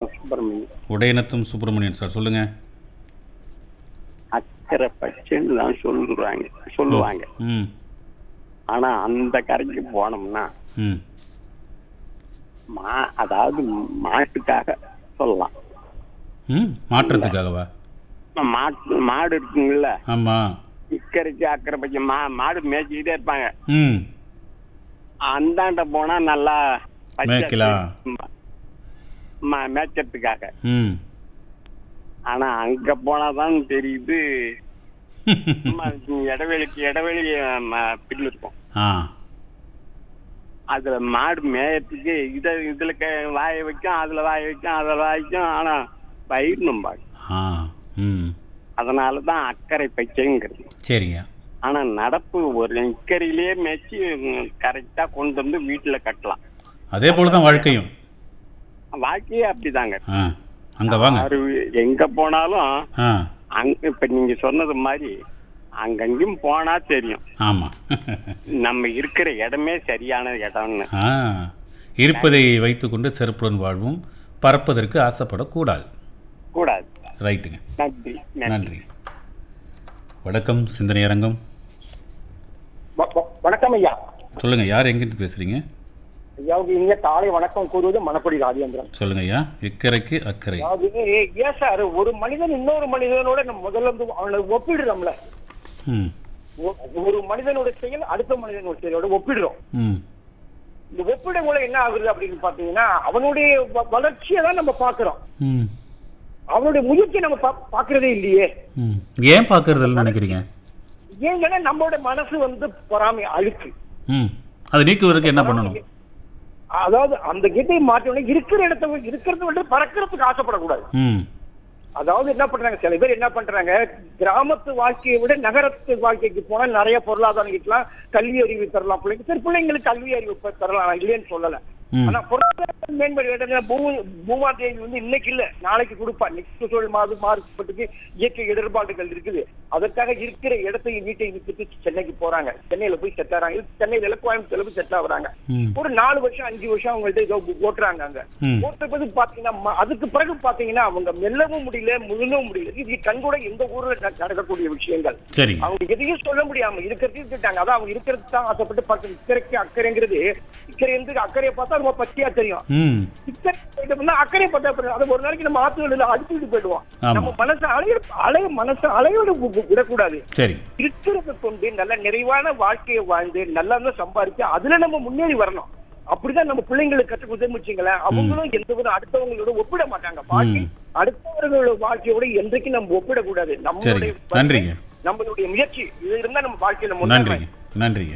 உடையநத்தம் Subramaniam Udayanatham Subramanian sir சொல்லுங்க அக்கறை பச்சைன்னு தான் சொல்லுறாங்க சொல்லுவாங்க ம் ஆனா அந்த கரைக்கு போனோம்னா ம் மா அதாவது மாட்டுக்காக சொல்லலாம் ம் மாற்றத்துக்காகவா மாட்டு மாடு இருக்குங்கல்ல ஆமாம் இக்கரைக்கு அக்கறை பச்சை மா மாடு மேய்ச்சிக்கிட்டே இருப்பாங்க ம் அந்தாண்ட போனா நல்லா பச்சை மேய்க்கலாம். ம- ம- மேய்ச்சறதுக்காக ம் ஆனா அங்க போனாதான் தெரியுது சும்மா இடைவெளிக்கு இடைவெளி ம- பில்லு இருக்கும் ஆ அதுல மாடு மேயத்துக்கு இத இதுல க- வாய வைக்கும் அதுல வாய வைக்கும் அதுல வாய வைக்கும் ஆனா பயிரணும் பாங்க ஆ ம் அதனாலதான் அக்கறை பச்சைங்கிறது சரிங்க ஆனா நடப்பு ஒரு இக்கரையிலேயே மேய்ச்சி கரெக்டா கொண்டு வந்து வீட்டுல கட்டலாம் அதே போல தான் வாழ்க்கையும் வாழ்க்கையே அப்படிதாங்க ஆ அங்கே வாங்க யாரு எங்க போனாலும் ஆ அங்க இப்ப நீங்க சொன்னது மாதிரி அங்கங்கேயும் போனா தெரியும் ஆமாம் நம்ம இருக்கிற இடமே சரியான இடம்னு ஆ இருப்பதை வைத்துக்கொண்டு செருப்புடன் வாழ்வும் பறப்பதற்கு ஆசைப்படக்கூடாது கூடாது ரைட்டுங்க நன்றி நன்றி நன்றி வணக்கம் சிந்தனை அரங்கம் வ- வ- வணக்கம் ஐயா சொல்லுங்க யார் எங்கிருந்து பேசுறீங்க ஐயாவுக்கு இனிய காலை வணக்கம் கூறுவது மணக்குடி ராஜேந்திரன் சொல்லுங்க ஐயா இக்கரைக்கு அக்கறை அதாவது ஏன் சார் ஒரு மனிதன் இன்னொரு மனிதனோட நம்ம முதல்ல வந்து அவனை ஒப்பிடுறோம்ல ம் ஒ- ஒரு மனிதனோட செயல் அடுத்த மனிதனோட செயலோட ஒப்பிடுறோம் ம் இந்த ஒப்பிட மூலம் என்ன ஆகுது அப்படின்னு பாத்தீங்கன்னா அவனுடைய வ- வளர்ச்சியை தான் நம்ம பாக்குறோம் ம் அவனுடைய முயற்சியை நம்ம பா- பாக்குறதே இல்லையே ம் ஏன் பார்க்கறதில்ல நினைக்கிறீங்க ஏங்கன்னா நம்மளோட மனசு வந்து பொறாமை அழுக்கு ம் அது நீக்குவதற்கு என்ன பண்ணணும் அதாவது அந்த கீதை மாற்றணும் இருக்கிற இடத்த இருக்கிறத விட பறக்கிறதுக்கு ஆசைப்படக்கூடாது ம் அதாவது என்ன பண்றாங்க சில பேர் என்ன பண்றாங்க கிராமத்து வாழ்க்கையை விட நகரத்து வாழ்க்கைக்கு போனா நிறைய பொருளாதாரம் கிட்டலாம் கல்வி அறிவு தரலாம் பிள்ளைங்க சரி பிள்ளைங்களுக்கு கல்வி அறிவு இப்ப தரலாம் நான் இல்லைன்னு சொல்லல ம் ஆனா பொருளாதார மேம்படு வேண்டாம் பூ பூமா தேவி வந்து இன்னைக்கு இல்ல நாளைக்கு கொடுப்பா நெக்ஸ்ட் சூழல் மாது மாறுபட்டுக்கு இயற்கை இடர்பாடுகள் இருக்குது அதற்காக இருக்கிற இடத்தையும் வீட்டையும் வித்துட்டு சென்னைக்கு போறாங்க சென்னையில போய் செட் ஆறாங்க சென்னையில இல்ல கோயம்புத்தூர்ல போய் செட் ஆகுறாங்க ம் ஒரு நாலு வருஷம் அஞ்சு வருஷம் அவங்கள்ட்ட ஏதோ ஓட்டுறாங்க அங்க ம் ஓட்டுறது பாத்தீங்கன்னா ம- அதுக்கு பிறகு பாத்தீங்கன்னா அவங்க மெல்லவும் முடியல முழுங்கவும் முடியல இது கண்கூட எந்த ஊர்ல ந- நடக்கக்கூடிய விஷயங்கள் சரிங்க அவங்க எதையும் சொல்ல முடியாம இருக்கிறது இருந்துட்டாங்க அதான் அவங்க இருக்கிறது தான் ஆசைப்பட்டு பார்த்து இக்கரைக்கு அக்கறைங்கிறது இக்கரை இருந்து அக்கறையை பார்த்தா ரொம்ப பச்சையா தெரியும் ம் இக்கரை போயிட்டோம்னா அக்கறையை பார்த்தா அப்புறம் அது ஒரு நாளைக்கு நம்ம ஆத்துவதில் அடிச்சுட்டு போயிடுவோம் ஆமா. நம்ம மனசு அலைய அலைய மனசு அலையோட வி- வி- விடக்கூடாது சரி இருக்கிறத கொண்டு நல்ல நிறைவான வாழ்க்கையை வாழ்ந்து நல்லா தான் சம்பாதிச்சு அதுல நம்ம முன்னேறி வரணும் அப்படிதான் நம்ம பிள்ளைங்களுக்கு கற்றுக் கொடுத்துச்சுங்களேன் அவங்களும் எந்த வித அடுத்தவங்களோட ஒப்பிட மாட்டாங்க வாழ்க்கை அடுத்தவர்களோட வாழ்க்கையோட என்றைக்கும் நம்ம ஒப்பிடக்கூடாது நம்மளுடைய சரிங்க நன்றிங்க நம்மளுடைய முயற்சி இது இருந்தா நம்ம வாழ்க்கையில முன்னேறலாம். நன்றிங்க நன்றிங்க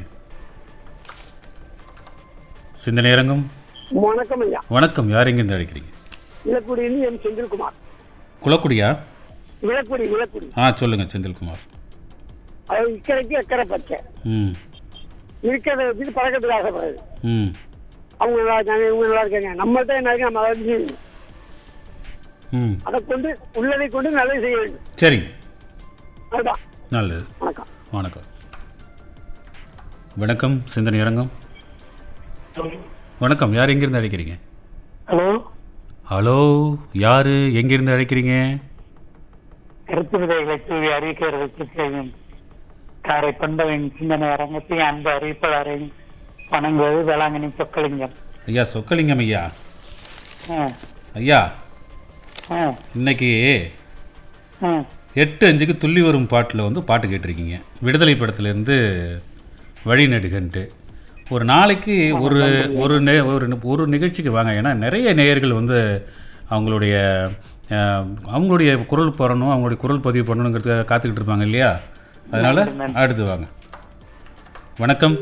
சிந்தனை அரங்கம் வணக்கம் ஐயா வணக்கம் யார் எங்கிருந்து அழைக்கிறீங்க விளக்குடியிலிருந்து என் செந்தில்குமார் குளக்குடியா விளக்குடி விளக்குடி ஆ சொல்லுங்க செந்தில்குமார் அது இக்கரைக்கு அக்கறை பச்சை ம் இருக்கிறத வச்சுட்டு பழக்கத்துக்கு ஆசைப்படுறது ம் அவங்க நல்லா இருக்காங்க இவங்க நல்லா இருக்காங்க நம்மள்ட்ட என்ன இருக்கு நம்ம அதை செய்யணும் ம் அதை கொண்டு உள்ளதை கொண்டு நல்லது செய்ய வேண்டும் சரிங்க அதுதான் நல்லது வணக்கம் வணக்கம் வணக்கம் சிந்தனை அரங்கம் வணக்கம் யார் எங்கிருந்து அழைக்கிறீங்க ஹலோ ஹலோ யாரு எங்கிருந்து அழைக்கிறீங்க கருத்து விதைகளை தூவி அறிவிக்கிறதுக்கு செய்யும் காரை கொண்டவன் சிந்தனை அரங்கத்தை அன்பு அறிவிப்பாளரை வணங்குவது வேளாங்கண்ணி சொக்கலிங்கம் ஐயா சொக்கலிங்கம் ஐயா ஆ, ஐயா ஆ, இன்னைக்கு ஆ. எட்டு அஞ்சுக்கு துள்ளி வரும் பாட்டில் வந்து பாட்டு கேட்டிருக்கீங்க விடுதலை படத்துலேருந்து வழி நெடுகன்ட்டு ஒரு நாளைக்கு ஒரு ஒரு நே ஒரு ஒரு நிகழ்ச்சிக்கு வாங்க ஏன்னா நிறைய நேயர்கள் வந்து அவங்களுடைய அஹ், அவங்களுடைய குரல் போடணும் அவங்களுடைய குரல் பதிவு பண்ணணுங்கிறதுக்காக காத்துக்கிட்டு இருப்பாங்க இல்லையா அதனால் அடுத்து வாங்க வணக்கம்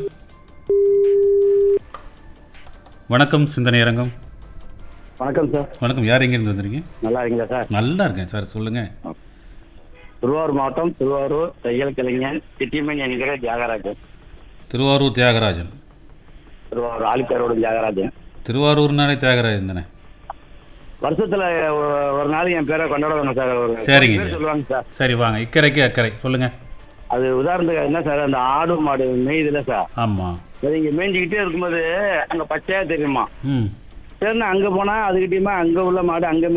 வணக்கம் சிந்தனை அரங்கம் வணக்கம் சார் வணக்கம் யார் எங்கேருந்து வந்துருக்கீங்க நல்லா இருக்கீங்களா சார் நல்லா இருக்கேன் சார் சொல்லுங்கள் திருவாரூர் மாவட்டம் திருவாரூர் தையல் கலைஞர் சிட்டிமணி என்கிற தியாகராஜன் திருவாரூர் தியாகராஜன் திருவாரூர் ஆலிப்பேரோட தியாகராஜன் திருவாரூர்னாலே தியாகராஜன் தானே வருஷத்துல ஒ- ஒரு நாள் என் பேரை கொண்டாடுவாங்க சார் ஒரு சரிங்க பேர் ஐயா. சொல்லுவாங்க சார் சரி வாங்க இக்கரைக்கு அக்கறை சொல்லுங்க அது உதாரணத்துக்கு என்ன சார் அந்த ஆடு மாடு மேய்துல சார் ஆமாம் அது இங்க மேய்ஞ்சிக்கிட்டே இருக்கும்போது அங்க பச்சையா தெரியுமா ம் சரிண்ணா அங்க போனா அதுக்கிட்டயுமே அங்க உள்ள மாடு அங்க